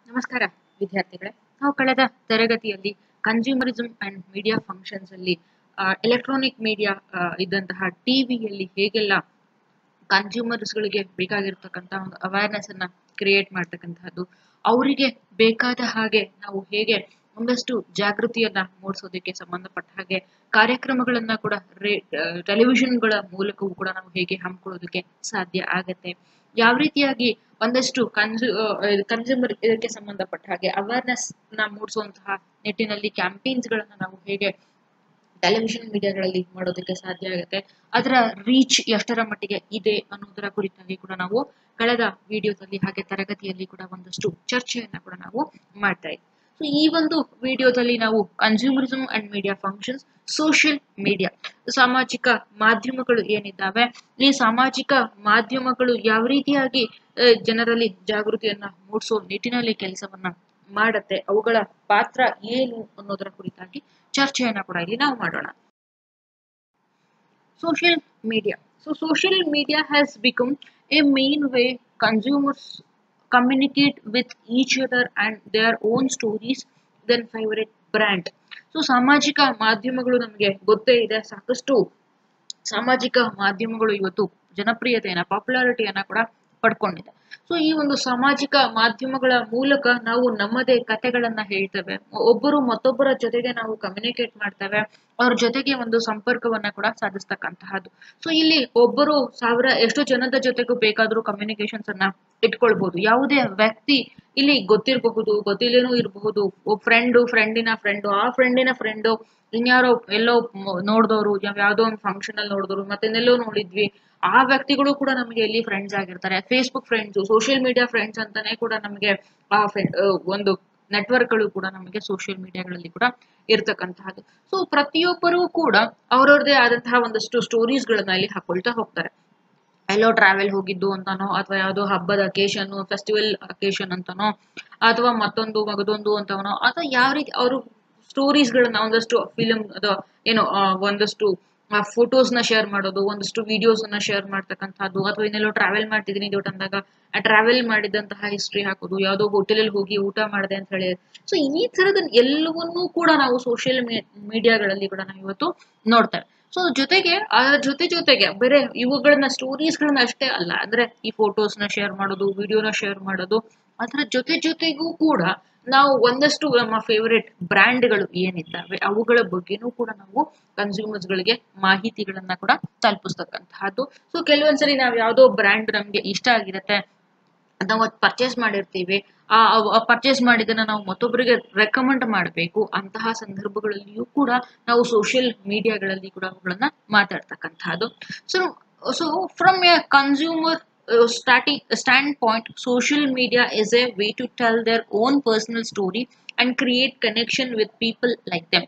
ನಮಸ್ಕಾರ ವಿದ್ಯಾರ್ಥಿಗಳೇ ನಾವು ಕಳೆದ ತರಗತಿಯಲ್ಲಿ ಕನ್ಸ್ಯೂಮರಿಸಮ್ ಅಂಡ್ ಮೀಡಿಯಾ ಫಂಕ್ಷನ್ಸ್ ಅಲ್ಲಿ ಎಲೆಕ್ಟ್ರಾನಿಕ್ ಮೀಡಿಯಾ ಇದ್ದಂತಹ ಟಿವಿಯಲ್ಲಿ ಹೇಗೆಲ್ಲ ಕನ್ಸ್ಯೂಮರ್ಸ್ ಗಳಿಗೆ ಬೇಕಾಗಿರ್ತಕ್ಕಂತಹ ಒಂದು ಅವೇರ್ನೆಸ್ ಅನ್ನ ಕ್ರಿಯೇಟ್ ಮಾಡ್ತಕ್ಕಂತಹದ್ದು ಅವರಿಗೆ ಬೇಕಾದ ಹಾಗೆ ನಾವು ಹೇಗೆ ಒಂದಷ್ಟು ಜಾಗೃತಿಯನ್ನ ಮೂಡಿಸೋದಕ್ಕೆ ಸಂಬಂಧಪಟ್ಟ ಹಾಗೆ ಕಾರ್ಯಕ್ರಮಗಳನ್ನ ಕೂಡ ರೇ ಟೆಲಿವಿಷನ್ಗಳ ಮೂಲಕವೂ ಕೂಡ ನಾವು ಹೇಗೆ ಹಮ್ಮಿಕೊಳ್ಳೋದಕ್ಕೆ ಸಾಧ್ಯ ಆಗತ್ತೆ ಯಾವ ರೀತಿಯಾಗಿ ಒಂದಷ್ಟು ಕನ್ಸೂ ಕನ್ಸ್ಯೂಮರ್ ಇದಕ್ಕೆ ಸಂಬಂಧಪಟ್ಟ ಹಾಗೆ ಅವೇರ್ನೆಸ್ ನ ಮೂಡಿಸುವಂತಹ ನಿಟ್ಟಿನಲ್ಲಿ ಕ್ಯಾಂಪೇನ್ಸ್ ಗಳನ್ನ ನಾವು ಹೇಗೆ ಟೆಲಿವಿಷನ್ ಮೀಡಿಯಾಗಳಲ್ಲಿ ಮಾಡೋದಕ್ಕೆ ಸಾಧ್ಯ ಆಗುತ್ತೆ ಅದರ ರೀಚ್ ಎಷ್ಟರ ಮಟ್ಟಿಗೆ ಇದೆ ಅನ್ನೋದರ ಕುರಿತಾಗಿ ಕೂಡ ನಾವು ಕಳೆದ ವಿಡಿಯೋದಲ್ಲಿ ಹಾಗೆ ತರಗತಿಯಲ್ಲಿ ಕೂಡ ಒಂದಷ್ಟು ಚರ್ಚೆಯನ್ನ ಕೂಡ ನಾವು ಮಾಡ್ತಾ ಇದ್ವಿ ಸೊ ಈ ಒಂದು ವಿಡಿಯೋದಲ್ಲಿ ನಾವು consumerism and media functions social media ಸಾಮಾಜಿಕ ಮಾಧ್ಯಮಗಳು ಏನಿದ್ದಾವೆ ಈ ಸಾಮಾಜಿಕ ಮಾಧ್ಯಮಗಳು ಯಾವ ರೀತಿಯಾಗಿ ಜನರಲ್ಲಿ ಜಾಗೃತಿಯನ್ನ ಮೂಡಿಸೋ ನಿಟ್ಟಿನಲ್ಲಿ ಕೆಲಸವನ್ನ ಮಾಡತ್ತೆ ಅವುಗಳ ಪಾತ್ರ ಏನು ಅನ್ನೋದರ ಕುರಿತಾಗಿ ಚರ್ಚೆಯನ್ನ ಕೂಡ ಇಲ್ಲಿ ನಾವು ಮಾಡೋಣ social media so social media has become a main way consumers communicate with each other and their own stories their favorite brand so ಸಾಮಾಜಿಕ ಮಾಧ್ಯಮಗಳು ನಮಗೆ ಗೊತ್ತೇ ಇದೆ ಸಾಕಷ್ಟು ಸಾಮಾಜಿಕ ಮಾಧ್ಯಮಗಳು ಇವತ್ತು ಜನಪ್ರಿಯತೆಯನ್ನ ಪಾಪ್ಯುಲಾರಿಟಿಯನ್ನ ಕೂಡ ಪಡ್ಕೊಂಡಿದೆ ಸೊ ಈ ಒಂದು ಸಾಮಾಜಿಕ ಮಾಧ್ಯಮಗಳ ಮೂಲಕ ನಾವು ನಮ್ಮದೇ ಕಥೆಗಳನ್ನ ಹೇಳ್ತೇವೆ ಒಬ್ಬರು ಮತ್ತೊಬ್ಬರ ಜೊತೆಗೆ ನಾವು ಕಮ್ಯುನಿಕೇಟ್ ಮಾಡ್ತೇವೆ ಅವ್ರ ಜೊತೆಗೆ ಒಂದು ಸಂಪರ್ಕವನ್ನ ಕೂಡ ಸಾಧಿಸ್ತಕ್ಕಂತಹದ್ದು ಸೊ ಇಲ್ಲಿ ಒಬ್ಬರು ಸಾವಿರ ಎಷ್ಟು ಜನದ ಜೊತೆಗೂ ಬೇಕಾದ್ರೂ ಕಮ್ಯುನಿಕೇಶನ್ಸ್ ಅನ್ನ ಇಟ್ಕೊಳ್ಬಹುದು ಯಾವುದೇ ವ್ಯಕ್ತಿ ಇಲ್ಲಿ ಗೊತ್ತಿರಬಹುದು ಗೊತ್ತಿಲ್ಲೇನೂ ಇರಬಹುದು ಫ್ರೆಂಡು ಫ್ರೆಂಡಿನ ಫ್ರೆಂಡು ಆ ಫ್ರೆಂಡಿನ ಫ್ರೆಂಡು ಇನ್ಯಾರೋ ಎಲ್ಲೋ ನೋಡಿದವರು ಯಾವ್ದೋ ಒಂದು ಫಂಕ್ಷನ್ ಅಲ್ಲಿ ನೋಡಿದವರು ಮತ್ತೆಲ್ಲೆಲ್ಲೋ ನೋಡಿದ್ವಿ ಆ ವ್ಯಕ್ತಿಗಳು ಕೂಡ ನಮಗೆ ಇಲ್ಲಿ ಫ್ರೆಂಡ್ಸ್ ಆಗಿರ್ತಾರೆ Facebook friends social media friends ಅಂತಾನೆ ಕೂಡ ನಮಗೆ ಆ ಒಂದು ನೆಟ್ವರ್ಕ್ಗಳು ಕೂಡ ನಮಗೆ ಸೋಷಿಯಲ್ ಮೀಡಿಯಾಗಳಲ್ಲಿ ಕೂಡ ಇರ್ತಕ್ಕಂತಹದ್ದು ಸೊ ಪ್ರತಿಯೊಬ್ಬರೂ ಕೂಡ ಅವ್ರವ್ರದೇ ಆದಂತಹ ಒಂದಷ್ಟು ಸ್ಟೋರೀಸ್ ಗಳನ್ನ ಇಲ್ಲಿ ಹಾಕೊಳ್ತಾ ಹೋಗ್ತಾರೆ ಎಲ್ಲೋ ಟ್ರಾವೆಲ್ ಹೋಗಿದ್ದು ಅಂತಾನೋ ಅಥವಾ ಯಾವುದೋ ಹಬ್ಬದ ಅಕೇಶನ್ ಫೆಸ್ಟಿವಲ್ ಅಕೇಶನ್ ಅಂತಾನೋ ಅಥವಾ ಮತ್ತೊಂದು ಮಗದೊಂದು ಅಂತಾನೋ ಅಥವಾ ಯಾವ ರೀತಿ ಅವರು ಸ್ಟೋರೀಸ್ ಗಳನ್ನ ಒಂದಷ್ಟು ಫಿಲಮ್ ಅಥವಾ ಏನೋ ಒಂದಷ್ಟು ಫೋಟೋಸ್ ನ ಶೇರ್ ಮಾಡೋದು ಒಂದಷ್ಟು ವಿಡಿಯೋಸ್ ಅನ್ನ ಶೇರ್ ಮಾಡ್ತಕ್ಕಂಥದ್ದು ಅಥವಾ ಇನ್ನೆಲ್ಲೋ ಟ್ರಾವೆಲ್ ಮಾಡ್ತಿದ್ದೀನಿ ಡೌಟ್ ಅಂದಾಗ ಆ ಟ್ರಾವೆಲ್ ಮಾಡಿದಂತಹ ಹಿಸ್ಟ್ರಿ ಹಾಕೋದು ಯಾವುದೋ ಹೋಟೆಲಲ್ಲಿ ಹೋಗಿ ಊಟ ಮಾಡಿದೆ ಅಂತ ಹೇಳಿ ಸೊ ಈ ತರದ ಎಲ್ಲವನ್ನೂ ಕೂಡ ನಾವು ಸೋಷಿಯಲ್ ಮೀಡಿಯಾಗಳಲ್ಲಿ ಕೂಡ ನಾವು ಇವತ್ತು ನೋಡ್ತೇವೆ ಸೊ ಜೊತೆಗೆ ಅದರ ಜೊತೆ ಜೊತೆಗೆ ಬೇರೆ ಇವುಗಳನ್ನ ಸ್ಟೋರೀಸ್ ಗಳನ್ನ ಅಷ್ಟೇ ಅಲ್ಲ ಅಂದ್ರೆ ಈ ಫೋಟೋಸ್ ನ ಶೇರ್ ಮಾಡೋದು ವಿಡಿಯೋನ ಶೇರ್ ಮಾಡೋದು ಅದರ ಜೊತೆ ಜೊತೆಗೂ ಕೂಡ ನಾವು ಒಂದಷ್ಟು ನಮ್ಮ ಫೇವರೇಟ್ ಬ್ರ್ಯಾಂಡ್ಗಳು ಏನಿದ್ದಾವೆ ಅವುಗಳ ಬಗ್ಗೆನೂ ಕೂಡ ನಾವು ಕನ್ಸ್ಯೂಮರ್ಸ್ ಗಳಿಗೆ ಮಾಹಿತಿಗಳನ್ನ ಕೂಡ ತಲುಪಿಸ್ತಕ್ಕಂತಹದ್ದು ಸೊ ಕೆಲವೊಂದ್ಸರಿ ನಾವು ಯಾವುದೋ ಬ್ರ್ಯಾಂಡ್ ನಮ್ಗೆ ಇಷ್ಟ ಆಗಿರುತ್ತೆ ನಾವು ಪರ್ಚೇಸ್ ಮಾಡಿರ್ತೀವಿ ಆ ಪರ್ಚೇಸ್ ಮಾಡಿದನ್ನ ನಾವು ಮತ್ತೊಬ್ಬರಿಗೆ ರೆಕಮೆಂಡ್ ಮಾಡಬೇಕು ಅಂತಹ ಸಂದರ್ಭಗಳಲ್ಲಿಯೂ ಕೂಡ ನಾವು ಸೋಷಿಯಲ್ ಮೀಡಿಯಾಗಳಲ್ಲಿ ಕೂಡ ಅವುಗಳನ್ನ ಮಾತಾಡ್ತಕ್ಕಂತಹದ್ದು so so from a consumer starting standpoint social media is a way to tell their own personal story and create connection with people like them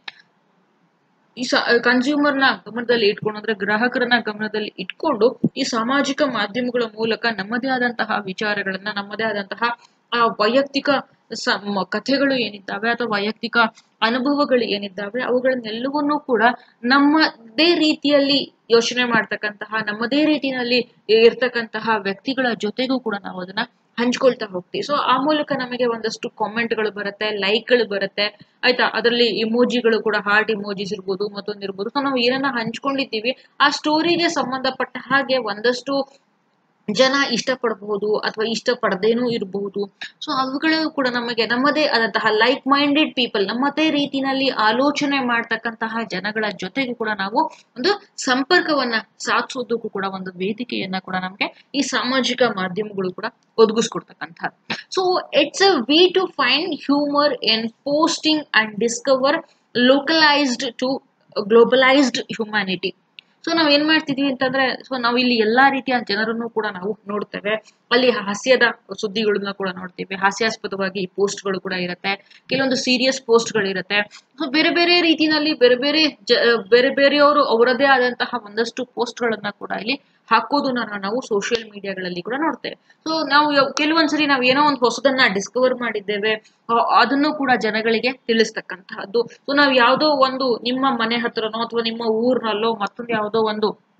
ಈ ಕನ್ಸ್ಯೂಮರ್ನ ಗಮನದಲ್ಲಿ ಇಟ್ಕೊಂಡು ಅಂದ್ರೆ ಗ್ರಾಹಕರನ್ನ ಗಮನದಲ್ಲಿ ಇಟ್ಕೊಂಡು ಈ ಸಾಮಾಜಿಕ ಮಾಧ್ಯಮಗಳ ಮೂಲಕ ನಮ್ಮದೇ ಆದಂತಹ ವಿಚಾರಗಳನ್ನ ನಮ್ಮದೇ ಆದಂತಹ ವೈಯಕ್ತಿಕ ಕಥೆಗಳು ಏನಿದ್ದಾವೆ ಅಥವಾ ವೈಯಕ್ತಿಕ ಅನುಭವಗಳು ಏನಿದ್ದಾವೆ ಅವುಗಳನ್ನೆಲ್ಲವನ್ನೂ ಕೂಡ ನಮ್ಮದೇ ರೀತಿಯಲ್ಲಿ ಯೋಚನೆ ಮಾಡ್ತಕ್ಕಂತಹ ನಮ್ಮದೇ ರೀತಿಯಲ್ಲಿ ಇರ್ತಕ್ಕಂತಹ ವ್ಯಕ್ತಿಗಳ ಜೊತೆಗೂ ಕೂಡ ನಾವು ಅದನ್ನ ಹಂಚ್ಕೊಳ್ತಾ ಹೋಗ್ತೀವಿ ಸೊ ಆ ಮೂಲಕ ನಮಗೆ ಒಂದಷ್ಟು ಕಾಮೆಂಟ್ಗಳು ಬರುತ್ತೆ ಲೈಕ್ಗಳು ಬರುತ್ತೆ ಆಯ್ತಾ ಅದರಲ್ಲಿ ಇಮೋಜಿಗಳು ಕೂಡ ಹಾರ್ಟ್ ಇಮೋಜಿಸ್ ಇರ್ಬೋದು ಮತ್ತೊಂದು ಇರ್ಬೋದು ಸೊ ನಾವು ಏನನ್ನ ಹಂಚ್ಕೊಂಡಿದ್ದೀವಿ ಆ ಸ್ಟೋರಿಗೆ ಸಂಬಂಧಪಟ್ಟ ಹಾಗೆ ಒಂದಷ್ಟು ಜನ ಇಷ್ಟಪಡಬಹುದು ಅಥವಾ ಇಷ್ಟಪಡದೇನೂ ಇರಬಹುದು ಸೊ ಅವುಗಳು ಕೂಡ ನಮಗೆ ನಮ್ಮದೇ ಆದಂತಹ ಲೈಕ್ ಮೈಂಡೆಡ್ ಪೀಪಲ್ ನಮ್ಮದೇ ರೀತಿನಲ್ಲಿ ಆಲೋಚನೆ ಮಾಡ್ತಕ್ಕಂತಹ ಜನಗಳ ಜೊತೆಗೂ ಕೂಡ ನಾವು ಒಂದು ಸಂಪರ್ಕವನ್ನ ಸಾಧಿಸೋದಕ್ಕೂ ಕೂಡ ಒಂದು ವೇದಿಕೆಯನ್ನ ಕೂಡ ನಮಗೆ ಈ ಸಾಮಾಜಿಕ ಮಾಧ್ಯಮಗಳು ಕೂಡ ಒದಗಿಸ್ಕೊಡ್ತಕ್ಕಂತಹ so it's a way to find humour in posting and discover localised to globalised humanity so ನಾವ್ ಏನ್ ಮಾಡ್ತಿದೀವಿ ಅಂತಂದ್ರೆ ಸೊ ನಾವು ಇಲ್ಲಿ ಎಲ್ಲಾ ರೀತಿಯ ಜನರನ್ನು ಕೂಡ ನಾವು ನೋಡ್ತೇವೆ ಅಲ್ಲಿ ಹಾಸ್ಯದ ಸುದ್ದಿಗಳನ್ನ ಕೂಡ ನೋಡ್ತೀವಿ ಹಾಸ್ಯಾಸ್ಪದವಾಗಿ ಪೋಸ್ಟ್ಗಳು ಕೂಡ ಇರುತ್ತೆ ಕೆಲವೊಂದು ಸೀರಿಯಸ್ ಪೋಸ್ಟ್ಗಳು ಇರುತ್ತೆ ಸೊ ಬೇರೆ ಬೇರೆ ರೀತಿಯಲ್ಲಿ ಬೇರೆ ಬೇರೆ ಜ ಬೇರೆ ಬೇರೆಯವರು ಅವರದೇ ಆದಂತಹ ಒಂದಷ್ಟು ಪೋಸ್ಟ್ಗಳನ್ನ ಕೂಡ ಇಲ್ಲಿ ಹಾಕೋದನ್ನ ನಾವು ಸೋಷಿಯಲ್ ಮೀಡಿಯಾಗಳಲ್ಲಿ ಕೂಡ ನೋಡ್ತೇವೆ ಸೊ ನಾವು ಕೆಲವೊಂದ್ಸರಿ ನಾವು ಏನೋ ಒಂದು ಹೊಸದನ್ನ ಡಿಸ್ಕವರ್ ಮಾಡಿದ್ದೇವೆ ಅದನ್ನು ಕೂಡ ಜನಗಳಿಗೆ ತಿಳಿಸ್ತಕ್ಕಂತಹದ್ದು ಸೊ ನಾವು ಯಾವುದೋ ಒಂದು ನಿಮ್ಮ ಮನೆ ಹತ್ರನೋ ಅಥವಾ ನಿಮ್ಮ ಊರ್ನಲ್ಲೋ ಮತ್ತೊಂದು ಯಾವುದೋ ಒಂದು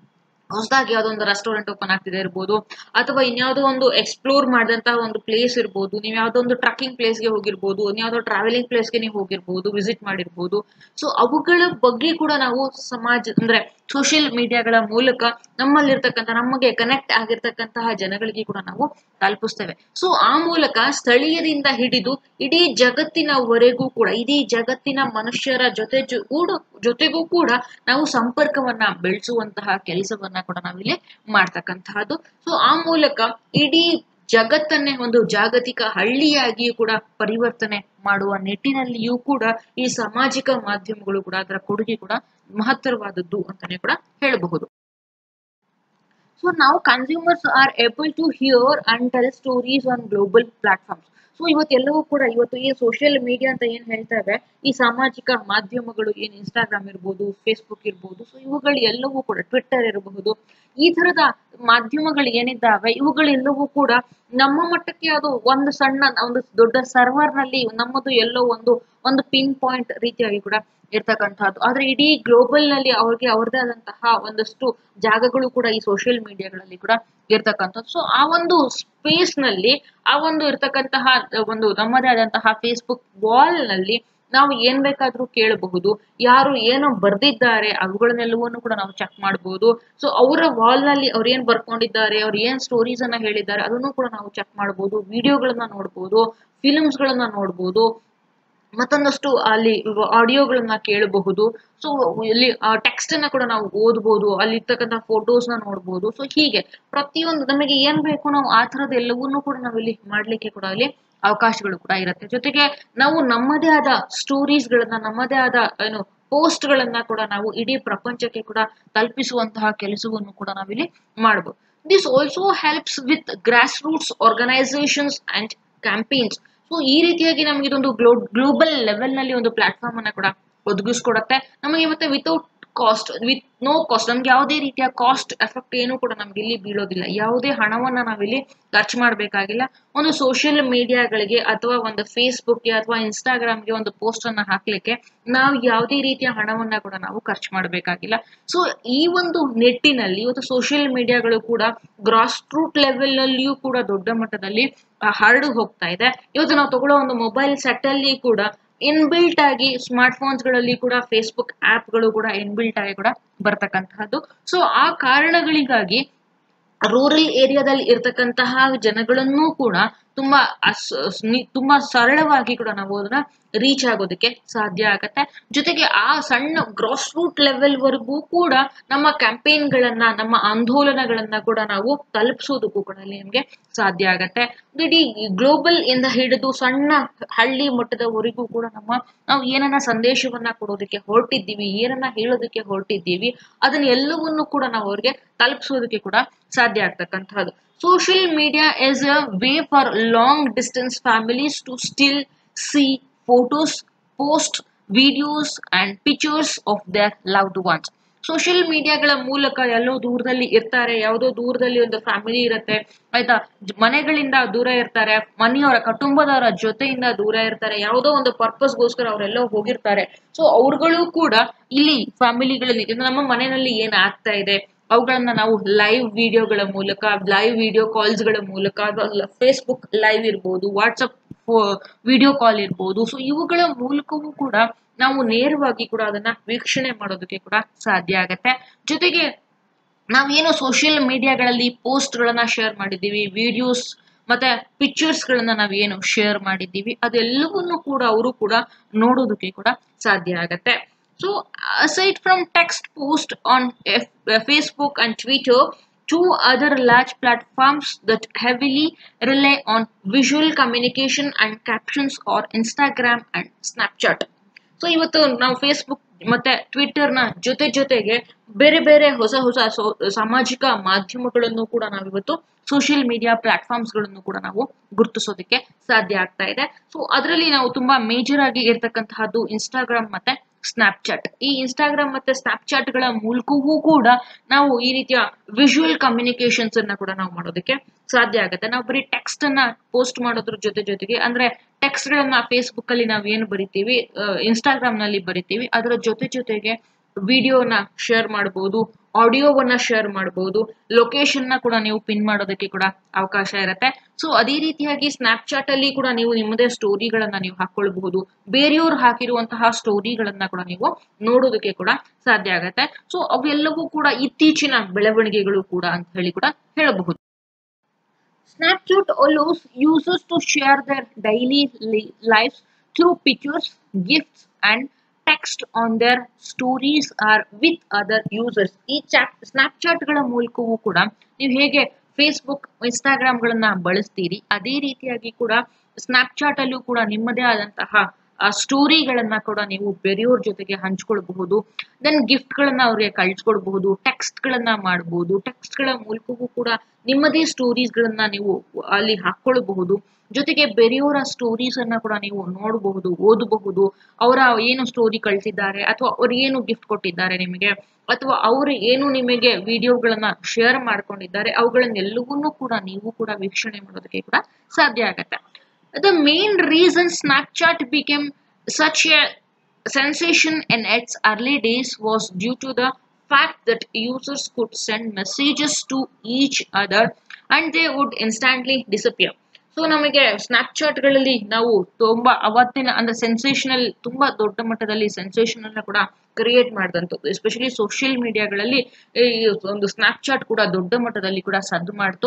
ಹೊಸದಾಗಿ ಯಾವುದೋ ಒಂದು ರೆಸ್ಟೋರೆಂಟ್ ಓಪನ್ ಆಗ್ತಿದೆ ಇರ್ಬೋದು ಅಥವಾ ಇನ್ಯಾವುದೋ ಒಂದು ಎಕ್ಸ್ಪ್ಲೋರ್ ಮಾಡಿದಂತಹ ಒಂದು ಪ್ಲೇಸ್ ಇರ್ಬೋದು ನೀವು ಯಾವುದೋ ಒಂದು ಟ್ರಕ್ಕಿಂಗ್ ಪ್ಲೇಸ್ಗೆ ಹೋಗಿರ್ಬೋದು ಇನ್ಯಾವುದೋ ಟ್ರಾವೆಲಿಂಗ್ ಪ್ಲೇಸ್ಗೆ ನೀವು ಹೋಗಿರ್ಬೋದು ವಿಸಿಟ್ ಮಾಡಿರ್ಬೋದು ಸೊ ಅವುಗಳ ಬಗ್ಗೆ ಕೂಡ ನಾವು ಸಮಾಜ ಅಂದ್ರೆ ಸೋಷಿಯಲ್ ಮೀಡಿಯಾಗಳ ಮೂಲಕ ನಮ್ಮಲ್ಲಿರ್ತಕ್ಕಂಥ ನಮಗೆ ಕನೆಕ್ಟ್ ಆಗಿರ್ತಕ್ಕಂತಹ ಜನಗಳಿಗೆ ಕೂಡ ನಾವು ತಲುಪಿಸ್ತೇವೆ ಸೊ ಆ ಮೂಲಕ ಸ್ಥಳೀಯರಿಂದ ಹಿಡಿದು ಇಡೀ ಜಗತ್ತಿನವರೆಗೂ ಕೂಡ ಇಡೀ ಜಗತ್ತಿನ ಮನುಷ್ಯರ ಜೊತೆ ಜೊ- ಕೂಡ ಜೊತೆಗೂ ಕೂಡ ನಾವು ಸಂಪರ್ಕವನ್ನ ಬೆಳೆಸುವಂತಹ ಕೆಲಸವನ್ನ ಕೂಡ ನಾವಿಲ್ಲಿ ಮಾಡ್ತಕ್ಕಂತಹದ್ದು ಸೊ ಆ ಮೂಲಕ ಇಡೀ ಜಗತ್ತನ್ನೇ ಒಂದು ಜಾಗತಿಕ ಹಳ್ಳಿಯಾಗಿಯೂ ಕೂಡ ಪರಿವರ್ತನೆ ಮಾಡುವ ನಿಟ್ಟಿನಲ್ಲಿಯೂ ಕೂಡ ಈ ಸಾಮಾಜಿಕ ಮಾಧ್ಯಮಗಳು ಕೂಡ ಅದರ ಕೊಡುಗೆ ಕೂಡ ಮಹತ್ತರವಾದದ್ದು ಅಂತಾನೆ ಕೂಡ ಹೇಳಬಹುದು So now consumers are able to hear and tell stories on global platforms. So ಇವತ್ತೆಲ್ಲವೂ ಕೂಡ ಇವತ್ತು ಈ ಸೋಷಿಯಲ್ ಮೀಡಿಯಾ ಅಂತ ಏನ್ ಹೇಳ್ತಾರೆ ಈ ಸಾಮಾಜಿಕ ಮಾಧ್ಯಮಗಳು ಏನ್ ಇನ್ಸ್ಟಾಗ್ರಾಮ್ ಇರ್ಬೋದು ಫೇಸ್ಬುಕ್ ಇರ್ಬೋದು ಸೊ ಇವುಗಳು ಎಲ್ಲವೂ ಕೂಡ ಟ್ವಿಟ್ಟರ್ ಇರಬಹುದು ಈ ತರದ ಮಾಧ್ಯಮಗಳು ಏನಿದ್ದಾವೆ ಇವುಗಳೆಲ್ಲವೂ ಕೂಡ ನಮ್ಮ ಮಟ್ಟಕ್ಕೆ ಅದು ಒಂದು ಸಣ್ಣ ಒಂದು ದೊಡ್ಡ ಸರ್ವರ್ ನಲ್ಲಿ ನಮ್ಮದು ಎಲ್ಲೋ ಒಂದು ಒಂದು ಪಿನ್ ಪಾಯಿಂಟ್ ರೀತಿಯಾಗಿ ಕೂಡ ಇರ್ತಕ್ಕಂಥದ್ದು ಆದ್ರೆ ಇಡೀ ಗ್ಲೋಬಲ್ ನಲ್ಲಿ ಅವ್ರಿಗೆ ಅವ್ರದೇ ಆದಂತಹ ಒಂದಷ್ಟು ಜಾಗಗಳು ಕೂಡ ಈ ಸೋಷಿಯಲ್ ಮೀಡಿಯಾಗಳಲ್ಲಿ ಕೂಡ ಇರ್ತಕ್ಕಂಥದ್ದು ಸೊ ಆ ಒಂದು ಸ್ಪೇಸ್ ನಲ್ಲಿ ಆ ಒಂದು ಇರ್ತಕ್ಕಂತಹ ಒಂದು ನಮ್ಮದೇ ಆದಂತಹ ಫೇಸ್ಬುಕ್ ವಾಲ್ ನಲ್ಲಿ ನಾವು ಏನ್ ಬೇಕಾದ್ರೂ ಕೇಳಬಹುದು ಯಾರು ಏನೋ ಬರ್ದಿದ್ದಾರೆ ಅವುಗಳನ್ನೆಲ್ಲವನ್ನು ಕೂಡ ನಾವು ಚೆಕ್ ಮಾಡಬಹುದು ಸೊ ಅವರ ವಾಲ್ ನಲ್ಲಿ ಅವ್ರು ಏನ್ ಬರ್ಕೊಂಡಿದ್ದಾರೆ ಅವ್ರು ಏನ್ ಸ್ಟೋರೀಸ್ ಅನ್ನ ಹೇಳಿದ್ದಾರೆ ಅದನ್ನು ಕೂಡ ನಾವು ಚೆಕ್ ಮಾಡಬಹುದು ವಿಡಿಯೋಗಳನ್ನ ನೋಡ್ಬೋದು ಫಿಲ್ಮ್ಸ್ ಗಳನ್ನ ನೋಡ್ಬೋದು ಮತ್ತೊಂದಷ್ಟು ಅಲ್ಲಿ ಆಡಿಯೋಗಳನ್ನ ಕೇಳಬಹುದು ಸೊ ಇಲ್ಲಿ ಟೆಕ್ಸ್ಟ್ ಅನ್ನ ಕೂಡ ನಾವು ಓದ್ಬೋದು ಅಲ್ಲಿ ಇರ್ತಕ್ಕಂಥ ಫೋಟೋಸ್ ನ ನೋಡ್ಬೋದು ಸೊ ಹೀಗೆ ಪ್ರತಿಯೊಂದು ನಮಗೆ ಏನ್ ಬೇಕು ನಾವು ಆ ತರದ ಎಲ್ಲವನ್ನೂ ಕೂಡ ನಾವಿಲ್ಲಿ ಮಾಡ್ಲಿಕ್ಕೆ ಕೂಡ ಅಲ್ಲಿ ಅವಕಾಶಗಳು ಕೂಡ ಇರುತ್ತೆ ಜೊತೆಗೆ ನಾವು ನಮ್ಮದೇ ಆದ ಸ್ಟೋರೀಸ್ ಗಳನ್ನ ನಮ್ಮದೇ ಆದ ಏನು ಪೋಸ್ಟ್ ಗಳನ್ನ ಕೂಡ ನಾವು ಇಡೀ ಪ್ರಪಂಚಕ್ಕೆ ಕೂಡ ತಲುಪಿಸುವಂತಹ ಕೆಲಸವನ್ನು ಕೂಡ ನಾವಿಲ್ಲಿ ಮಾಡಬಹುದು this also helps with grassroots organisations and campaigns so ಈ ರೀತಿಯಾಗಿ ನಮಗೆ ಇದೊಂದು ಗ್ಲೋ ಗ್ಲೋಬಲ್ ಲೆವೆಲ್ ನಲ್ಲಿ ಒಂದು ಪ್ಲಾಟ್ಫಾರ್ಮ್ ಅನ್ನ ಕೂಡ ಒದಗಿಸ್ಕೊಡತ್ತೆ ನಮಗೆ ಮತ್ತೆ without cost with no cost ನಮ್ಗೆ ಯಾವುದೇ ರೀತಿಯ ಕಾಸ್ಟ್ ಎಫೆಕ್ಟ್ ಏನು ಕೂಡ ನಮ್ಗೆ ಇಲ್ಲಿ ಬೀಳೋದಿಲ್ಲ ಯಾವುದೇ ಹಣವನ್ನ ನಾವಿಲ್ಲಿ ಖರ್ಚು ಮಾಡಬೇಕಾಗಿಲ್ಲ ಒಂದು ಸೋಷಿಯಲ್ ಮೀಡಿಯಾಗಳಿಗೆ ಅಥವಾ ಒಂದು ಫೇಸ್ಬುಕ್ಗೆ ಅಥವಾ ಇನ್ಸ್ಟಾಗ್ರಾಮ್ಗೆ ಒಂದು ಪೋಸ್ಟ್ ಅನ್ನ ಹಾಕ್ಲಿಕ್ಕೆ ನಾವು ಯಾವುದೇ ರೀತಿಯ ಹಣವನ್ನ ಕೂಡ ನಾವು ಖರ್ಚು ಮಾಡಬೇಕಾಗಿಲ್ಲ ಸೊ ಈ ಒಂದು ನಿಟ್ಟಿನಲ್ಲಿ ಇವತ್ತು ಸೋಷಿಯಲ್ ಮೀಡಿಯಾಗಳು ಕೂಡ ಗ್ರಾಸ್ ರೂಟ್ ಲೆವೆಲ್ ನಲ್ಲಿಯೂ ಕೂಡ ದೊಡ್ಡ ಮಟ್ಟದಲ್ಲಿ ಆ, ಹರಡು ಹೋಗ್ತಾ ಇದೆ ಇವತ್ತು ನಾವು ತಗೊಳ್ಳೋ ಒಂದು ಮೊಬೈಲ್ ಸೆಟ್ ಅಲ್ಲಿ ಕೂಡ ಇನ್ಬಿಲ್ಟ್ ಆಗಿ ಸ್ಮಾರ್ಟ್ ಫೋನ್ಸ್ ಗಳಲ್ಲಿ ಕೂಡ ಫೇಸ್ಬುಕ್ ಆಪ್ ಗಳು ಕೂಡ ಇನ್ಬಿಲ್ಟ್ ಆಗಿ ಕೂಡ ಬರ್ತಕ್ಕಂತಹದ್ದು ಸೊ ಆ ಕಾರಣಗಳಿಗಾಗಿ ರೂರಲ್ ಏರಿಯಾದಲ್ಲಿ ಇರ್ತಕ್ಕಂತಹ ಜನಗಳನ್ನೂ ಕೂಡ ತುಂಬಾ ಅಸ್ ನಿ- ತುಂಬಾ ಸರಳವಾಗಿ ಕೂಡ ನಾವು ಅದನ್ನ ರೀಚ್ ಆಗೋದಕ್ಕೆ ಸಾಧ್ಯ ಆಗತ್ತೆ ಜೊತೆಗೆ ಆ ಸಣ್ಣ ಗ್ರಾಸ್ ರೂಟ್ ಲೆವೆಲ್ ವರೆಗೂ ಕೂಡ ನಮ್ಮ ಕ್ಯಾಂಪೇನ್ ಗಳನ್ನ ನಮ್ಮ ಆಂದೋಲನಗಳನ್ನ ಕೂಡ ನಾವು ತಲುಪಿಸೋದಕ್ಕೂ ಕೂಡ ಅಲ್ಲಿ ನಮ್ಗೆ ಸಾಧ್ಯ ಆಗತ್ತೆ ಇಡೀ ಗ್ಲೋಬಲ್ ಇಂದ ಹಿಡಿದು ಸಣ್ಣ ಹಳ್ಳಿ ಮಟ್ಟದವರೆಗೂ ಕೂಡ ನಮ್ಮ ನಾವು ಏನನ್ನ ಸಂದೇಶವನ್ನ ಕೊಡೋದಕ್ಕೆ ಹೊರಟಿದ್ದೀವಿ ಏನನ್ನ ಹೇಳೋದಕ್ಕೆ ಹೊರಟಿದ್ದೀವಿ ಅದನ್ನ ಎಲ್ಲವನ್ನೂ ಕೂಡ ನಾವು ಅವ್ರಿಗೆ ತಲುಪಿಸೋದಕ್ಕೆ ಕೂಡ ಸಾಧ್ಯ ಆಗ್ತಕ್ಕಂಥದ್ದು social media is a way for long distance families to still see photos post videos and pictures of their loved ones social ಮೀಡಿಯಾಗಳ ಮೂಲಕ ಎಲ್ಲೋ ದೂರದಲ್ಲಿ ಇರ್ತಾರೆ ಯಾವುದೋ ದೂರದಲ್ಲಿ ಒಂದು ಫ್ಯಾಮಿಲಿ ಇರುತ್ತೆ ಆಯ್ತಾ ಜ- ಮನೆಗಳಿಂದ ದೂರ ಇರ್ತಾರೆ ಮನೆಯವರ ಕುಟುಂಬದವರ ಜೊತೆಯಿಂದ ದೂರ ಇರ್ತಾರೆ ಯಾವುದೋ ಒಂದು ಪರ್ಪಸ್ಗೋಸ್ಕರ ಅವರೆಲ್ಲೋ ಹೋಗಿರ್ತಾರೆ ಸೊ ಅವ್ರುಗಳು ಕೂಡ ಇಲ್ಲಿ ಫ್ಯಾಮಿಲಿಗಳಲ್ಲಿ ಇದು ನಮ್ಮ ಮನೆಯಲ್ಲಿ ಏನ್ ಆಗ್ತಾ ಇದೆ ಅವುಗಳನ್ನ ನಾವು ಲೈವ್ ವಿಡಿಯೋಗಳ ಮೂಲಕ ಲೈವ್ ವಿಡಿಯೋ ಕಾಲ್ಸ್ಗಳ ಮೂಲಕ ಫೇಸ್ಬುಕ್ ಲೈವ್ ಇರ್ಬೋದು ವಾಟ್ಸಪ್ ವಿಡಿಯೋ ಕಾಲ್ ಇರ್ಬೋದು ಸೊ ಇವುಗಳ ಮೂಲಕವೂ ಕೂಡ ನಾವು ನೇರವಾಗಿ ಕೂಡ ಅದನ್ನ ವೀಕ್ಷಣೆ ಮಾಡೋದಕ್ಕೆ ಕೂಡ ಸಾಧ್ಯ ಆಗತ್ತೆ ಜೊತೆಗೆ ನಾವೇನು ಸೋಷಿಯಲ್ ಮೀಡಿಯಾಗಳಲ್ಲಿ ಪೋಸ್ಟ್ ಗಳನ್ನ ಶೇರ್ ಮಾಡಿದ್ದೀವಿ ವಿಡಿಯೋಸ್ ಮತ್ತೆ ಪಿಕ್ಚರ್ಸ್ ಗಳನ್ನ ನಾವೇನು ಶೇರ್ ಮಾಡಿದ್ದೀವಿ ಅದೆಲ್ಲವನ್ನು ಕೂಡ ಅವರು ಕೂಡ ನೋಡೋದಕ್ಕೆ ಕೂಡ ಸಾಧ್ಯ ಆಗತ್ತೆ so aside from text post on Facebook and Twitter two other large platforms that heavily rely on visual communication and captions are Instagram and Snapchat. So ಇವತ್ತು ನಾವು ಫೇಸ್ಬುಕ್ ಮತ್ತೆ ಟ್ವಿಟರ್ ನ ಜೊತೆ ಜೊತೆಗೆ ಬೇರೆ ಬೇರೆ ಹೊಸ ಹೊಸ ಸೋ- ಸಾಮಾಜಿಕ ಮಾಧ್ಯಮಗಳನ್ನು ಕೂಡ ನಾವು ಇವತ್ತು ಸೋಷಿಯಲ್ ಮೀಡಿಯಾ ಪ್ಲಾಟ್ಫಾರ್ಮ್ಸ್ ಗಳನ್ನು ಕೂಡ ನಾವು ಗುರುತಿಸೋದಕ್ಕೆ ಸಾಧ್ಯ ಆಗ್ತಾ ಇದೆ ಸೊ ಅದರಲ್ಲಿ ನಾವು ತುಂಬಾ ಮೇಜರ್ ಆಗಿ ಇರ್ತಕ್ಕಂತಹದ್ದು ಇನ್ಸ್ಟಾಗ್ರಾಮ್ ಮತ್ತೆ ಸ್ನ್ಯಾಪ್ಚಾಟ್ ಈ ಇನ್ಸ್ಟಾಗ್ರಾಮ್ ಮತ್ತೆ ಸ್ನ್ಯಾಪ್ಚಾಟ್ ಗಳ ಮೂಲಕವೂ ಕೂಡ ನಾವು ಈ ರೀತಿಯ ವಿಜುವಲ್ ಕಮ್ಯುನಿಕೇಶನ್ಸ್ ಅನ್ನ ಕೂಡ ನಾವು ಮಾಡೋದಕ್ಕೆ ಸಾಧ್ಯ ಆಗುತ್ತೆ ನಾವು ಬರೀ ಟೆಕ್ಸ್ಟ್ ಅನ್ನ ಪೋಸ್ಟ್ ಮಾಡೋದ್ರ ಜೊತೆ ಜೊತೆಗೆ ಅಂದ್ರೆ ಟೆಕ್ಸ್ಟ್ ಗಳನ್ನ ಫೇಸ್ಬುಕ್ ಅಲ್ಲಿ ನಾವು ಏನು ಬರಿತೀವಿ ಇನ್ಸ್ಟಾಗ್ರಾಮ್ ನಲ್ಲಿ ಬರಿತೀವಿ ಅದರ ಜೊತೆ ಜೊತೆಗೆ ವಿಡಿಯೋನ ಶೇರ್ ಮಾಡಬಹುದು ಆಡಿಯೋವನ್ನ ಶೇರ್ ಮಾಡಬಹುದು ಲೊಕೇಶನ್ ನ ಕೂಡ ನೀವು ಪಿನ್ ಮಾಡೋದಕ್ಕೆ ಕೂಡ ಅವಕಾಶ ಇರುತ್ತೆ ಸೊ ಅದೇ ರೀತಿಯಾಗಿ ಸ್ನಾಪ್ಚಾಟ್ ಅಲ್ಲಿ ಕೂಡ ನೀವು ನಿಮ್ಮದೇ ಸ್ಟೋರಿಗಳನ್ನ ನೀವು ಹಾಕೊಳ್ಬಹುದು ಬೇರೆಯವರು ಹಾಕಿರುವಂತಹ ಸ್ಟೋರಿಗಳನ್ನ ಕೂಡ ನೀವು ನೋಡೋದಕ್ಕೆ ಕೂಡ ಸಾಧ್ಯ ಆಗತ್ತೆ ಸೊ ಅವೆಲ್ಲವೂ ಕೂಡ ಇತ್ತೀಚಿನ ಬೆಳವಣಿಗೆಗಳು ಕೂಡ ಅಂತ ಹೇಳಿ ಕೂಡ ಹೇಳಬಹುದು Snapchat allows users to share their daily li- lives through pictures, gifts, and text on their stories or with other users. ಈ ಚಾಟ್ ಸ್ನ್ಯಾಪ್ಚಾಟ್ಗಳ ಮೂಲಕವೂ ಕೂಡ ನೀವು ಹೇಗೆ ಫೇಸ್ಬುಕ್ ಇನ್ಸ್ಟಾಗ್ರಾಮ್ಗಳನ್ನ ಬಳಸ್ತೀರಿ ಅದೇ ರೀತಿಯಾಗಿ ಕೂಡ ಸ್ನ್ಯಾಪ್ಚಾಟ್ ಅಲ್ಲೂ ಕೂಡ ನಿಮ್ಮದೇ ಆದಂತಹ ಆ ಸ್ಟೋರಿಗಳನ್ನ ಕೂಡ ನೀವು ಬೇರೆಯವ್ರ ಜೊತೆಗೆ ಹಂಚ್ಕೊಳ್ಬಹುದು ದೆನ್ ಗಿಫ್ಟ್ ಗಳನ್ನ ಅವ್ರಿಗೆ ಕಳ್ಸ್ಕೊಡ್ಬಹುದು ಟೆಕ್ಸ್ಟ್ ಗಳನ್ನ ಮಾಡಬಹುದು ಟೆಕ್ಸ್ಟ್ ಗಳ ಮೂಲಕವೂ ಕೂಡ ನಿಮ್ಮದೇ ಸ್ಟೋರೀಸ್ ಗಳನ್ನ ನೀವು ಅಲ್ಲಿ ಹಾಕೊಳ್ಬಹುದು ಜೊತೆಗೆ ಬೇರೆಯವರ ಸ್ಟೋರೀಸ್ ಅನ್ನ ಕೂಡ ನೀವು ನೋಡಬಹುದು ಓದಬಹುದು ಅವರ ಏನು ಸ್ಟೋರಿ ಕಳ್ಸಿದ್ದಾರೆ ಅಥವಾ ಅವ್ರು ಏನು ಗಿಫ್ಟ್ ಕೊಟ್ಟಿದ್ದಾರೆ ನಿಮಗೆ ಅಥವಾ ಅವರು ಏನು ನಿಮಗೆ ವಿಡಿಯೋಗಳನ್ನ ಶೇರ್ ಮಾಡ್ಕೊಂಡಿದ್ದಾರೆ ಅವುಗಳನ್ನೆಲ್ಲವನ್ನೂ ಕೂಡ ನೀವು ಕೂಡ ವೀಕ್ಷಣೆ ಮಾಡೋದಕ್ಕೆ ಕೂಡ ಸಾಧ್ಯ ಆಗತ್ತೆ the main reason Snapchat became such a sensation in its early days was due to the fact that users could send messages to each other and they would instantly disappear. So ನಮಗೆ ಸ್ನ್ಯಾಪ್ಚಾಟ್ಗಳಲ್ಲಿ ನಾವು ತುಂಬಾ ಅವತ್ತಿನ ಅಂದ್ರೆ sensational ತುಂಬಾ ದೊಡ್ಡ ಮಟ್ಟದಲ್ಲಿ sensational ಕೂಡ ಕ್ರಿಯೇಟ್ ಮಾಡಿದಂಥದ್ದು ಎಸ್ಪೆಷಲಿ ಸೋಷಿಯಲ್ ಮೀಡಿಯಾಗಳಲ್ಲಿ ಈ ಒಂದು ಸ್ನ್ಯಾಪ್ಚಾಟ್ ಕೂಡ ದೊಡ್ಡ ಮಟ್ಟದಲ್ಲಿ ಕೂಡ ಸದ್ದು ಮಾಡ್ತು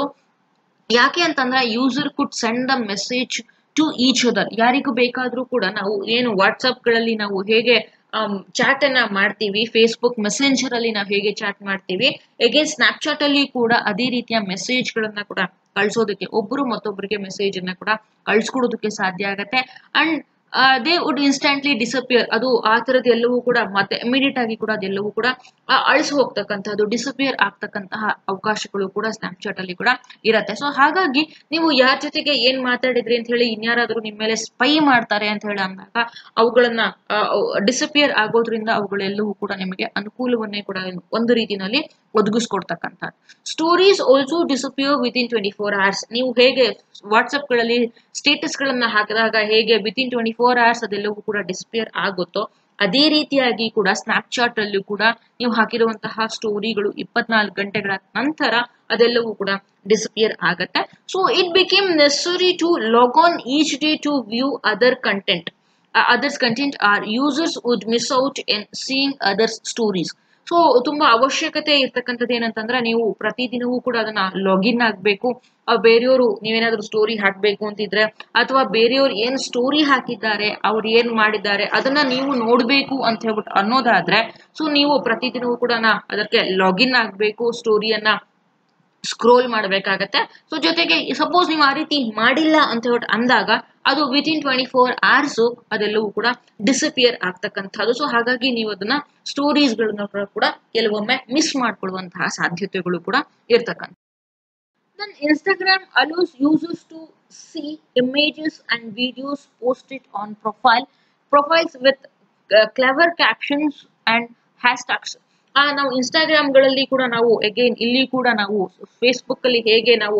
ಯಾಕೆ ಅಂತಂದ್ರೆ user could send the message to each other ಯಾರಿಗೂ ಬೇಕಾದ್ರೂ ಕೂಡ ನಾವು ಏನು ವಾಟ್ಸಪ್ ಗಳಲ್ಲಿ ನಾವು ಹೇಗೆ ಚಾಟ್ ಅನ್ನ ಮಾಡ್ತೀವಿ ಫೇಸ್ಬುಕ್ ಮೆಸೆಂಜರ್ ಅಲ್ಲಿ ನಾವು ಹೇಗೆ ಚಾಟ್ ಮಾಡ್ತೀವಿ ಹೇಗೆ ಸ್ನ್ಯಾಪ್ಚಾಟ್ ಅಲ್ಲಿ ಕೂಡ ಅದೇ ರೀತಿಯ ಮೆಸೇಜ್ ಗಳನ್ನ ಕೂಡ ಕಳ್ಸೋದಕ್ಕೆ ಒಬ್ಬರು ಮತ್ತೊಬ್ಬರಿಗೆ ಮೆಸೇಜ್ ಅನ್ನ ಕೂಡ ಕಳ್ಸ್ಕೊಡೋದಕ್ಕೆ ಸಾಧ್ಯ ಆಗತ್ತೆ and they would instantly disappear ಅದು ಆ ಥರದ್ದು ಎಲ್ಲವೂ ಕೂಡ ಮತ್ತೆ ಇಮಿಡಿಯೇಟ್ ಆಗಿ ಕೂಡ ಅದೆಲ್ಲವೂ ಕೂಡ ಅಳಿಸಿ ಹೋಗ್ತಕ್ಕಂಥದ್ದು ಡಿಸಪಿಯರ್ ಆಗ್ತಕ್ಕಂತಹ ಅವಕಾಶಗಳು ಕೂಡ ಸ್ನ್ಯಾಪ್ಚಾಟ್ ಅಲ್ಲಿ ಕೂಡ ಇರತ್ತೆ ಸೊ ಹಾಗಾಗಿ ನೀವು ಯಾರ ಜೊತೆಗೆ ಏನ್ ಮಾತಾಡಿದ್ರಿ ಅಂತ ಹೇಳಿ ಇನ್ಯಾರಾದ್ರೂ ನಿಮ್ಮ ಮೇಲೆ ಸ್ಪೈ ಮಾಡ್ತಾರೆ ಅಂತ ಹೇಳಿ ಅಂದಾಗ ಅವುಗಳನ್ನ ಡಿಸಪಿಯರ್ ಆಗೋದ್ರಿಂದ ಅವುಗಳೆಲ್ಲವೂ ಕೂಡ ನಿಮಗೆ ಅನುಕೂಲವನ್ನೇ ಕೂಡ ಒಂದು ರೀತಿನಲ್ಲಿ ಒದಗಿಸ್ಕೊಡ್ತಕ್ಕಂಥದ್ದು stories also disappear within twenty four hours ನೀವು ಹೇಗೆ ವಾಟ್ಸಪ್ ಗಳಲ್ಲಿ ಸ್ಟೇಟಸ್ ಗಳನ್ನ ಹಾಕಿದಾಗ ಹೇಗೆ within twenty four hours ಅದೆಲ್ಲವೂ ಕೂಡ ಡಿಸ್ಪಿಯರ್ ಆಗುತ್ತೋ ಅದೇ ರೀತಿಯಾಗಿ ಕೂಡ ಸ್ನ್ಯಾಪ್ಚಾಟ್ ಅಲ್ಲೂ ಕೂಡ ನೀವು ಹಾಕಿರುವಂತಹ ಸ್ಟೋರಿಗಳು ಇಪ್ಪತ್ನಾಲ್ಕು ಗಂಟೆಗಳ ನಂತರ ಅದೆಲ್ಲವೂ ಕೂಡ ಡಿಸಪಿಯರ್ ಆಗತ್ತೆ so it became necessary to log on each day to view other content others content or users would miss out in seeing others stories so ತುಂಬಾ ಅವಶ್ಯಕತೆ ಇರ್ತಕ್ಕಂಥದ್ದು ಏನಂತಂದ್ರೆ ನೀವು ಪ್ರತಿದಿನವೂ ಕೂಡ ಅದನ್ನ ಲಾಗಿನ್ ಆಗ್ಬೇಕು ಬೇರೆಯವರು ನೀವೇನಾದ್ರೂ ಸ್ಟೋರಿ ಹಾಕ್ಬೇಕು ಅಂತಿದ್ರೆ ಅಥವಾ ಬೇರೆಯವ್ರು ಏನ್ ಸ್ಟೋರಿ ಹಾಕಿದ್ದಾರೆ ಅವ್ರು ಏನ್ ಮಾಡಿದ್ದಾರೆ ಅದನ್ನ ನೀವು ನೋಡ್ಬೇಕು ಅಂತ ಹೇಳ್ಬಿಟ್ಟು ಅನ್ನೋದಾದ್ರೆ ಸೊ ನೀವು ಪ್ರತಿದಿನವೂ ಕೂಡ ಅದಕ್ಕೆ ಲಾಗಿನ್ ಆಗ್ಬೇಕು ಸ್ಟೋರಿಯನ್ನ ಸ್ಕ್ರೋಲ್ ಮಾಡಬೇಕಾಗತ್ತೆ ಸೊ ಜೊತೆಗೆ ಸಪೋಸ್ ನೀವು ಆ ರೀತಿ ಮಾಡಿಲ್ಲ ಅಂತ ಹೇಳ್ಬಿಟ್ಟು ಅಂದಾಗ ಅದು within twenty four hours ಅದೆಲ್ಲವೂ ಕೂಡ ಡಿಸಪಿಯರ್ ಆಗ್ತಕ್ಕಂಥದ್ದು ಸೊ ಹಾಗಾಗಿ ನೀವು ಅದನ್ನ ಸ್ಟೋರೀಸ್ಗಳನ್ನ ಕೂಡ ಕೆಲವೊಮ್ಮೆ ಮಿಸ್ ಮಾಡ್ಕೊಳ್ಳುವಂತಹ ಸಾಧ್ಯತೆಗಳು ಕೂಡ ಇರ್ತಕ್ಕಂಥ Then Instagram allows users to see images and videos posted on profile profiles with uh, clever captions and hashtags. ಆ ನಾವು ಇನ್ಸ್ಟಾಗ್ರಾಮ್ಗಳಲ್ಲಿ ಕೂಡ ನಾವು ಅಗೇನ್ ಇಲ್ಲಿ ಕೂಡ ನಾವು ಫೇಸ್ಬುಕ್ ಅಲ್ಲಿ ಹೇಗೆ ನಾವು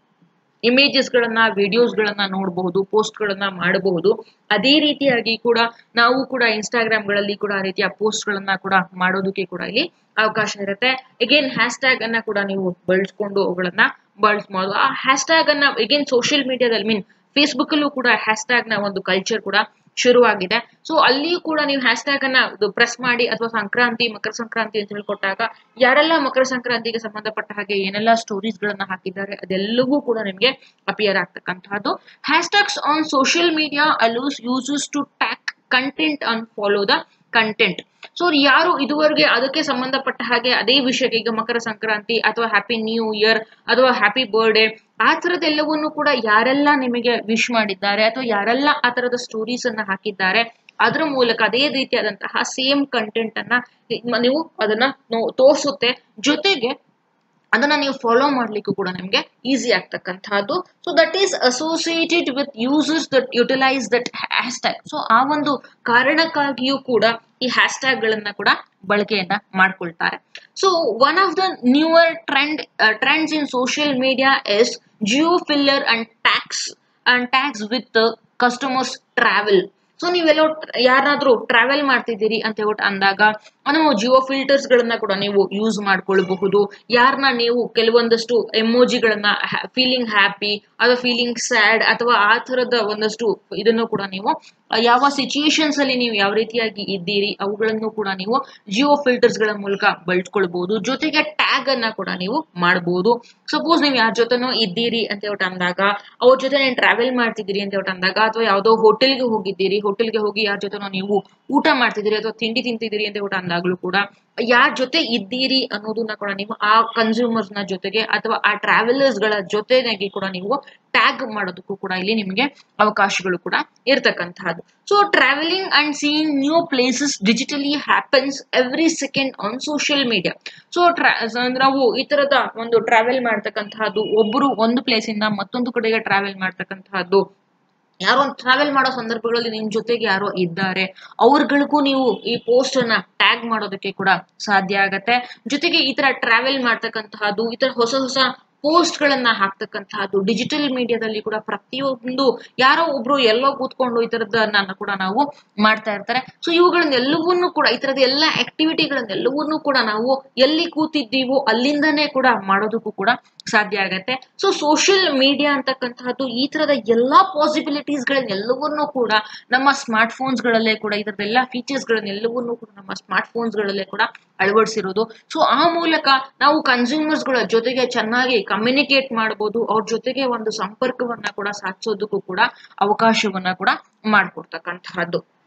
ಇಮೇಜಸ್ ಗಳನ್ನ ವಿಡಿಯೋಸ್ ಗಳನ್ನ ನೋಡಬಹುದು ಪೋಸ್ಟ್ ಗಳನ್ನ ಮಾಡಬಹುದು ಅದೇ ರೀತಿಯಾಗಿ ಕೂಡ ನಾವು ಕೂಡ ಇನ್ಸ್ಟಾಗ್ರಾಮ್ ಗಳಲ್ಲಿ ಕೂಡ ಆ ರೀತಿಯ ಪೋಸ್ಟ್ ಗಳನ್ನ ಕೂಡ ಮಾಡೋದಕ್ಕೆ ಕೂಡ ಇಲ್ಲಿ ಅವಕಾಶ ಇರುತ್ತೆ ಅಗೇನ್ ಹ್ಯಾಶ್ ಟ್ಯಾಗ್ ಅನ್ನ ಕೂಡ ನೀವು ಬಳಸ್ಕೊಂಡು ಅವುಗಳನ್ನ ಬಳಸ್ಬೋದು ಆ ಹ್ಯಾಶ್ ಟ್ಯಾಗ್ ಅನ್ನ ಅಗೇನ್ ಸೋಷಿಯಲ್ ಮೀಡಿಯಾದಲ್ಲಿ ಮೀನ್ ಫೇಸ್ಬುಕ್ ಅಲ್ಲೂ ಕೂಡ ಹ್ಯಾಶ್ ಟ್ಯಾಗ್ ನ ಒಂದು ಕಲ್ಚರ್ ಕೂಡ ಶುರುವಾಗಿದೆ ಸೊ ಅಲ್ಲಿಯೂ ಕೂಡ ನೀವು ಹ್ಯಾಶ್ ಟ್ಯಾಗ್ ಅನ್ನ ಪ್ರೆಸ್ ಮಾಡಿ ಅಥವಾ ಸಂಕ್ರಾಂತಿ ಮಕರ ಸಂಕ್ರಾಂತಿ ಅಂತ ಹೇಳ್ಕೊಟ್ಟಾಗ ಯಾರೆಲ್ಲ ಮಕರ ಸಂಕ್ರಾಂತಿಗೆ ಸಂಬಂಧಪಟ್ಟ ಹಾಗೆ ಏನೆಲ್ಲ ಸ್ಟೋರೀಸ್ ಗಳನ್ನ ಹಾಕಿದ್ದಾರೆ ಅದೆಲ್ಲವೂ ಕೂಡ ನಿಮಗೆ ಅಪಿಯರ್ ಆಗ್ತಕ್ಕಂತಹದ್ದು hashtags on social media allows ಯೂಸಸ್ to tag content and follow the content so ಯಾರು ಇದುವರೆಗೆ ಅದಕ್ಕೆ ಸಂಬಂಧಪಟ್ಟ ಹಾಗೆ ಅದೇ ವಿಷಯಕ್ಕೆ ಈಗ ಮಕರ ಸಂಕ್ರಾಂತಿ ಅಥವಾ ಹ್ಯಾಪಿ ನ್ಯೂ ಇಯರ್ ಅಥವಾ ಹ್ಯಾಪಿ ಬರ್ಡೇ ಆ ಥರದ್ದೆಲ್ಲವನ್ನು ಕೂಡ ಯಾರೆಲ್ಲ ನಿಮಗೆ ವಿಶ್ ಮಾಡಿದ್ದಾರೆ ಅಥವಾ ಯಾರೆಲ್ಲ ಆ ಥರದ ಸ್ಟೋರೀಸ್ ಅನ್ನ ಹಾಕಿದ್ದಾರೆ ಅದರ ಮೂಲಕ ಅದೇ ರೀತಿಯಾದಂತಹ ಸೇಮ್ ಕಂಟೆಂಟ್ ಅನ್ನ ನೀವು ಅದನ್ನ ತೋರಿಸುತ್ತೆ ಜೊತೆಗೆ ಅದನ್ನ ನೀವು ಫಾಲೋ ಮಾಡ್ಲಿಕ್ಕೂ ಕೂಡ ನಿಮಗೆ ಈಸಿ ಆಗ್ತಕ್ಕಂತಹದ್ದು so that is associated with users that utilise that hashtag so ಆ ಒಂದು ಕಾರಣಕ್ಕಾಗಿಯೂ ಕೂಡ ಈ ಹ್ಯಾಶ್ ಟ್ಯಾಗ್ ಗಳನ್ನ ಕೂಡ ಬಳಕೆಯನ್ನ ಮಾಡ್ಕೊಳ್ತಾರೆ so one of the newer trend trends in social media is geo filter and tags and tags with customers travel so ನೀವೆಲ್ಲೋ ಯಾರಾದ್ರೂ ಟ್ರಾವೆಲ್ ಮಾಡ್ತಿದ್ದೀರಿ ಅಂತ ಹೇಳ್ಬಿಟ್ಟು ಅಂದಾಗ ನಾವು ಜಿಯೋ ಫಿಲ್ಟರ್ಸ್ ಗಳನ್ನ ಕೂಡ ನೀವು ಯೂಸ್ ಮಾಡ್ಕೊಳ್ಬಹುದು ಯಾರನ್ನ ನೀವು ಕೆಲವೊಂದಷ್ಟು ಎಮೋಜಿಗಳನ್ನ ಫೀಲಿಂಗ್ ಹ್ಯಾಪಿ ಅಥವಾ ಫೀಲಿಂಗ್ ಸ್ಯಾಡ್ ಅಥವಾ ಆ ತರದ ಒಂದಷ್ಟು ಇದನ್ನು ಕೂಡ ನೀವು ಆ, ಯಾವ ಸಿಚುಯೇಷನ್ಸ್ ಅಲ್ಲಿ ನೀವು ಯಾವ ರೀತಿಯಾಗಿ ಇದ್ದೀರಿ ಅವುಗಳನ್ನು ಕೂಡ ನೀವು ಜಿಯೋ ಫಿಲ್ಟರ್ಸ್ ಗಳ ಮೂಲಕ ಬಳಸ್ಕೊಳ್ಬಹುದು ಜೊತೆಗೆ ಟ್ಯಾಗ್ ಅನ್ನ ಕೂಡ ನೀವು ಮಾಡಬಹುದು ಸಪೋಸ್ ನೀವು ಯಾರ ಜೊತೆನೋ ಇದ್ದೀರಿ ಅಂತ ಹೇಳ್ಬಿಟ್ಟು ಅಂದಾಗ ಅವ್ರ ಜೊತೆ ನೀವು ಟ್ರಾವೆಲ್ ಮಾಡ್ತಿದ್ದೀರಿ ಅಂತ ಹೇಳ್ಬಿಟ್ಟು ಅಂದಾಗ ಅಥವಾ ಯಾವುದೋ ಹೋಟೆಲ್ಗೆ ಹೋಗಿದ್ದೀರಿ ಹೋಟೆಲ್ಗೆ ಹೋಗಿ ಯಾರ ಜೊತೆನೋ ನೀವು ಊಟ ಮಾಡ್ತಿದ್ದೀರಿ ಅಥವಾ ತಿಂಡಿ ತಿಂತಿದ್ದೀರಿ ಅಂತ ಹೇಳ್ಬಿಟ್ಟು ಅಂದಾಗ್ಲೂ ಕೂಡ ಯಾರ ಜೊತೆ ಇದ್ದೀರಿ ಅನ್ನೋದನ್ನ ಕೂಡ ನೀವು ಆ ಕನ್ಸ್ಯೂಮರ್ಸ್ ನ ಜೊತೆಗೆ ಅಥವಾ ಆ ಟ್ರಾವೆಲರ್ಸ್ ಗಳ ಜೊತೆಗೆ ಕೂಡ ನೀವು ಟ್ಯಾಗ್ ಮಾಡೋದಕ್ಕೂ ಕೂಡ ಇಲ್ಲಿ ನಿಮಗೆ ಅವಕಾಶಗಳು ಕೂಡ ಇರ್ತಕ್ಕಂತಹದ್ದು so travelling and seeing new places digitally happens every second on social media so ನಾವು ಈ ತರದ ಒಂದು ಟ್ರಾವೆಲ್ ಮಾಡ್ತಕ್ಕಂತಹದ್ದು ಒಬ್ಬರು ಒಂದು ಪ್ಲೇಸ್ ಇಂದ ಮತ್ತೊಂದು ಕಡೆಗೆ ಟ್ರಾವೆಲ್ ಮಾಡ್ತಕ್ಕಂತಹದ್ದು ಯಾರೋ ಒಂದು ಟ್ರಾವೆಲ್ ಮಾಡೋ ಸಂದರ್ಭಗಳಲ್ಲಿ ನಿಮ್ ಜೊತೆಗೆ ಯಾರೋ ಇದ್ದಾರೆ ಅವ್ರಗಳಿಗೂ ನೀವು ಈ ಪೋಸ್ಟ್ ಅನ್ನ ಟ್ಯಾಗ್ ಮಾಡೋದಕ್ಕೆ ಕೂಡ ಸಾಧ್ಯ ಆಗತ್ತೆ ಜೊತೆಗೆ ಈ ತರ ಟ್ರಾವೆಲ್ ಮಾಡ್ತಕ್ಕಂತಹದ್ದು ಈ ತರ ಹೊಸ ಹೊಸ ಪೋಸ್ಟ್ ಗಳನ್ನ ಹಾಕ್ತಕ್ಕಂತಹದ್ದು ಡಿಜಿಟಲ್ ಮೀಡಿಯಾದಲ್ಲಿ ಕೂಡ ಪ್ರತಿಯೊಂದು ಯಾರೋ ಒಬ್ರು ಎಲ್ಲೋ ಕೂತ್ಕೊಂಡು ಈ ತರದನ್ನ ಕೂಡ ನಾವು ಮಾಡ್ತಾ ಇರ್ತಾರೆ ಸೊ ಇವುಗಳನ್ನೆಲ್ಲವನ್ನೂ ಕೂಡ ಈ ತರದ ಎಲ್ಲ ಆಕ್ಟಿವಿಟಿಗಳನ್ನೆಲ್ಲವನ್ನೂ ಕೂಡ ನಾವು ಎಲ್ಲಿ ಕೂತಿದ್ದೀವೋ ಅಲ್ಲಿಂದನೇ ಕೂಡ ಮಾಡೋದಕ್ಕೂ ಕೂಡ ಸಾಧ್ಯ ಆಗತ್ತೆ ಸೊ ಸೋಷಿಯಲ್ ಮೀಡಿಯಾ ಅಂತಕ್ಕಂತಹದ್ದು ಈ ತರದ ಎಲ್ಲಾ ಪಾಸಿಬಿಲಿಟೀಸ್ ಗಳನ್ನೆಲ್ಲವನ್ನೂ ಕೂಡ ನಮ್ಮ ಸ್ಮಾರ್ಟ್ ಫೋನ್ಸ್ ಗಳಲ್ಲೇ ಕೂಡ ಈ ತರದ ಎಲ್ಲಾ ಫೀಚರ್ಸ್ ಗಳನ್ನೆಲ್ಲವನ್ನೂ ಕೂಡ ನಮ್ಮ ಸ್ಮಾರ್ಟ್ ಫೋನ್ಸ್ ಗಳಲ್ಲೇ ಕೂಡ ಅಳವಡಿಸಿರೋದು ಸೊ ಆ ಮೂಲಕ ನಾವು ಕನ್ಸ್ಯೂಮರ್ಸ್ ಗಳ ಜೊತೆಗೆ ಚೆನ್ನಾಗಿ ಕಮ್ಯುನಿಕೇಟ್ ಮಾಡಬಹುದು ಅವ್ರ ಜೊತೆಗೆ ಒಂದು ಸಂಪರ್ಕವನ್ನ ಕೂಡ ಸಾಧಿಸೋದಕ್ಕೂ ಕೂಡ ಅವಕಾಶವನ್ನ ಕೂಡ ಮಾಡ್ಕೊಡ್ತಕ್ಕಂತಹದ್ದು